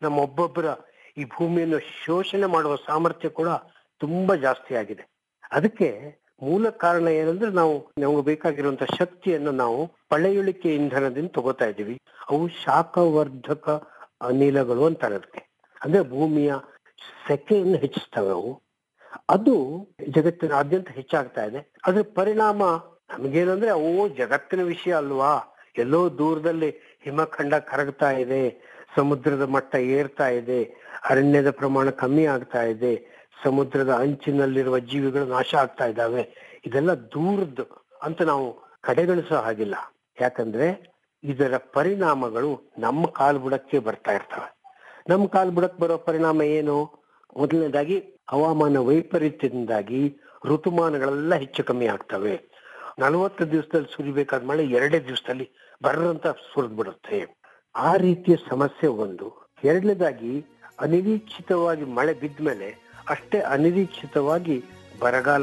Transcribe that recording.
ನಮ್ಮ ಒಬ್ಬೊಬ್ಬರ ಈ ಭೂಮಿಯನ್ನು ಶೋಷಣೆ ಮಾಡುವ ಸಾಮರ್ಥ್ಯ ಕೂಡ ತುಂಬಾ ಜಾಸ್ತಿ ಆಗಿದೆ ಅದಕ್ಕೆ ಮೂಲ ಕಾರಣ ಏನಂದ್ರೆ ನಾವು ನಮಗೆ ಬೇಕಾಗಿರುವಂತ ಶಕ್ತಿಯನ್ನು ನಾವು ಪಳೆಯುಳಿಕೆ ಇಂಧನದಿಂದ ತಗೋತಾ ಇದ್ದೀವಿ ಅವು ಶಾಖವರ್ಧಕ ಅನಿಲಗಳು ಅಂತಾರೆ ಅದಕ್ಕೆ ಅಂದ್ರೆ ಭೂಮಿಯ ಸೆಕೆಯನ್ನು ಹೆಚ್ಚಿಸ್ತವೆ ಅವು ಅದು ಜಗತ್ತಿನಾದ್ಯಂತ ಹೆಚ್ಚಾಗ್ತಾ ಇದೆ ಅದ್ರ ಪರಿಣಾಮ ನಮಗೇನಂದ್ರೆ ಅವು ಜಗತ್ತಿನ ವಿಷಯ ಅಲ್ವಾ ಎಲ್ಲೋ ದೂರದಲ್ಲಿ ಹಿಮಖಂಡ ಕರಗ್ತಾ ಇದೆ ಸಮುದ್ರದ ಮಟ್ಟ ಏರ್ತಾ ಇದೆ ಅರಣ್ಯದ ಪ್ರಮಾಣ ಕಮ್ಮಿ ಆಗ್ತಾ ಇದೆ ಸಮುದ್ರದ ಅಂಚಿನಲ್ಲಿರುವ ಜೀವಿಗಳು ನಾಶ ಆಗ್ತಾ ಇದ್ದಾವೆ ಇದೆಲ್ಲ ದೂರದ್ದು ಅಂತ ನಾವು ಕಡೆಗಣಿಸೋ ಹಾಗಿಲ್ಲ ಯಾಕಂದ್ರೆ ಇದರ ಪರಿಣಾಮಗಳು ನಮ್ಮ ಕಾಲ್ಬುಡಕ್ಕೆ ಬರ್ತಾ ಇರ್ತವೆ ನಮ್ಮ ಕಾಲ್ಬುಡಕ್ಕೆ ಬರೋ ಪರಿಣಾಮ ಏನು ಮೊದಲನೇದಾಗಿ ಹವಾಮಾನ ವೈಪರೀತ್ಯದಿಂದಾಗಿ ಋತುಮಾನಗಳೆಲ್ಲ ಹೆಚ್ಚು ಕಮ್ಮಿ ಆಗ್ತವೆ ನಲವತ್ತು ದಿವಸದಲ್ಲಿ ಸುರಿಬೇಕಾದ ಮಳೆ ಎರಡೇ ದಿವಸದಲ್ಲಿ ಬರ್ರಂತ ಸುರಿದ್ ಬಿಡುತ್ತೆ ಆ ರೀತಿಯ ಸಮಸ್ಯೆ ಒಂದು ಎರಡನೇದಾಗಿ ಅನಿರೀಕ್ಷಿತವಾಗಿ ಮಳೆ ಬಿದ್ದ ಮೇಲೆ ಅಷ್ಟೇ ಅನಿರೀಕ್ಷಿತವಾಗಿ ಬರಗಾಲ